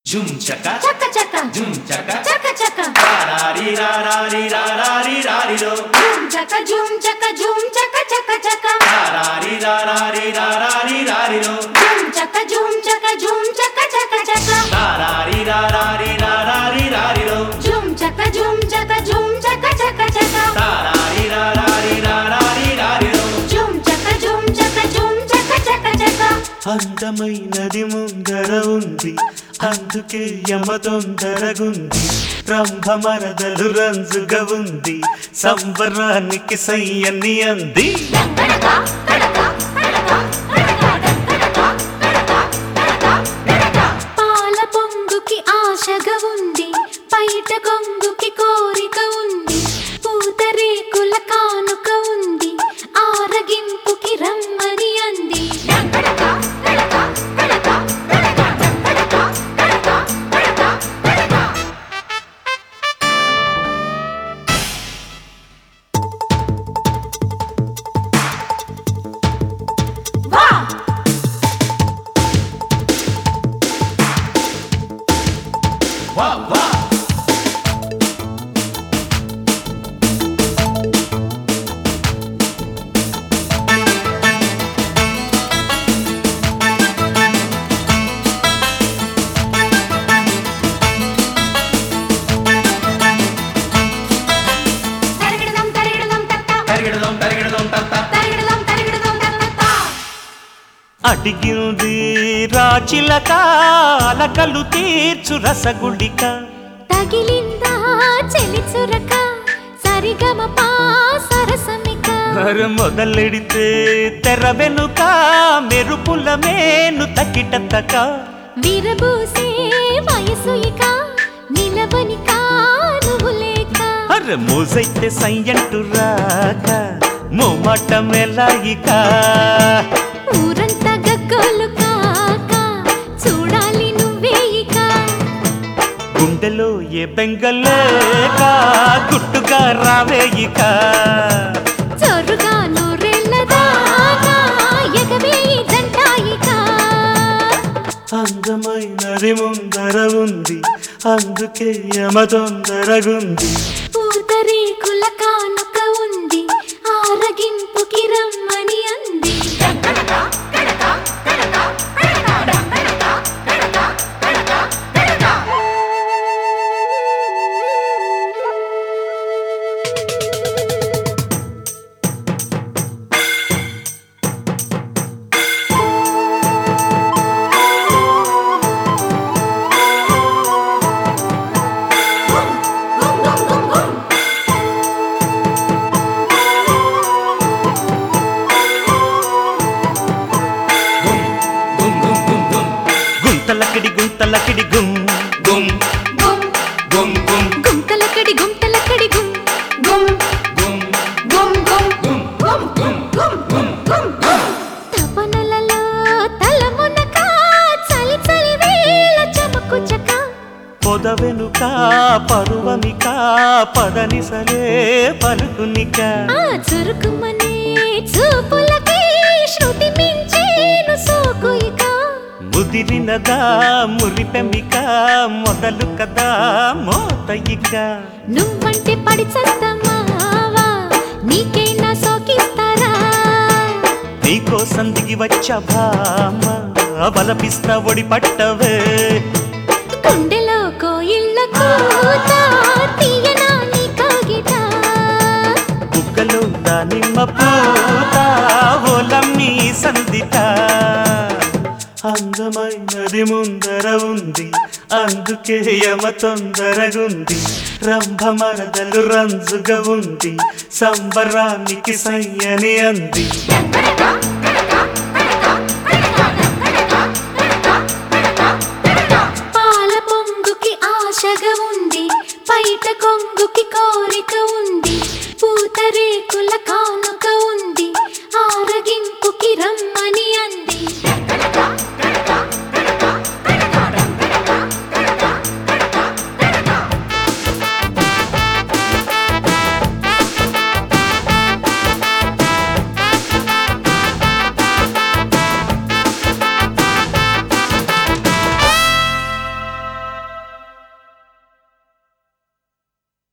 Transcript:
జుమ్ చక చక్క చక్క జుమ్ చక చక్క చక్క రారీ రారీ రారీ రారీలో జుమ్ చక్క జుమ్ చక్క జుమ్ చక్క చక్క చక్క రారీ రారీ రారీ రారీలో జుమ్ చక్క జుమ్ చక్క జుమ్ చక్క చక్క చక్క రారీ రారీ రారీ రారీలో జుమ్ చక్క జుమ్ చక్క జుమ్ చక్క చక్క చక్క రారీ రారీ రారీ రారీలో జుమ్ చక్క జుమ్ చక్క జుమ్ చక్క చక్క చక్క అందమైనది ముందర ఉంది అందుకే యమ తొందరగుంది రంభమరదలు రంజుగా ఉంది సంబరానికి సయ్యని అంది కడక కడక కడక కడక కడక కడక కడక కడక పాల పొంగుకి ఆశగా ఉంది పైట కొంగుకి కోరిక ఉంది పూతరేకుల కానుక ఉంది ఆరగింపుకి రమ్మని అంది కడక కడక కడక కడక కడక కడక కడక కడక వా వా వా తరగడదం తరగడదం తత్త తరిగిడదాం తరిగిడదాం తత్త తరగడదం తరగడదం తత్త అడిగింది రాచిలక అలకలు తీర్చు రసగుళిక తగిలిందా చెలి చురక సరిగమ పా సరసమిక మరి మొదలెడితే తెర వెనుక మెరుపుల మేను తకిట తక విరబూసే వయసు ఇక నిలవని నువ్వు లేక అరే మోజైతే సయ్యంటు రాక మోమాట మెలాయిక ఊరంతా గగ్గోలు కాక చూడాలి నువ్వే ఇక గుండెలో ఏ బెంగలేక గుట్టుగా రావేయిక చొరుగా నూరెళ్ళ దాకా ఎగవే ఈ జంట ఇక అందమైనది ముందర ఉంది అందుకే యమ తొందరగుంది పూతరేకుల కానుక ఉంది ఆరగింపుకి రమ్మని అంది కడక కడక కడక కడక కడక కడక కడక కడక గుమ్ గుమ్ గుమ్ గుమ్ గుంతలకిడి గుంతలకిడి గుం గుమ్ గుమ్ గుమ్ గుమ్ గుంతలకడి గుంతలకడి గుమ్ గుమ్ గుమ్ గుమ్ గుమ్ గుమ్ గుమ్ గుమ్ గుమ్ గుమ్ గుమ్ గుమ్ తపనలలో తలమునక చలి చలి వేళ చమకు చక పొద వెనుక పరువమిక పదనిసలే పలుకునిక ఆ చురుకుమనే చూపులకి శృతి మించేను సోకు ఇక ముదిరినదా మురిపెమిక మొదలు కదా మోతయిక నువ్వంటే పడి చస్తమావా నీకైనా సోకిస్తారా నీకోసం దిగి వచ్చ భామ బలపిస్తా ఒడి పట్టవే గుండెలో కోయిళ్ళ కూత తీయనా నీ కాగిట బుగ్గలో దానిమ్మ పూత ఓలమ్మి సందిట అందమైనది ముందర ఉంది అందుకే యమ తొందరగుంది రంభమరదలు రంజుగా ఉంది సంబరానికి సయ్యని అంది కడక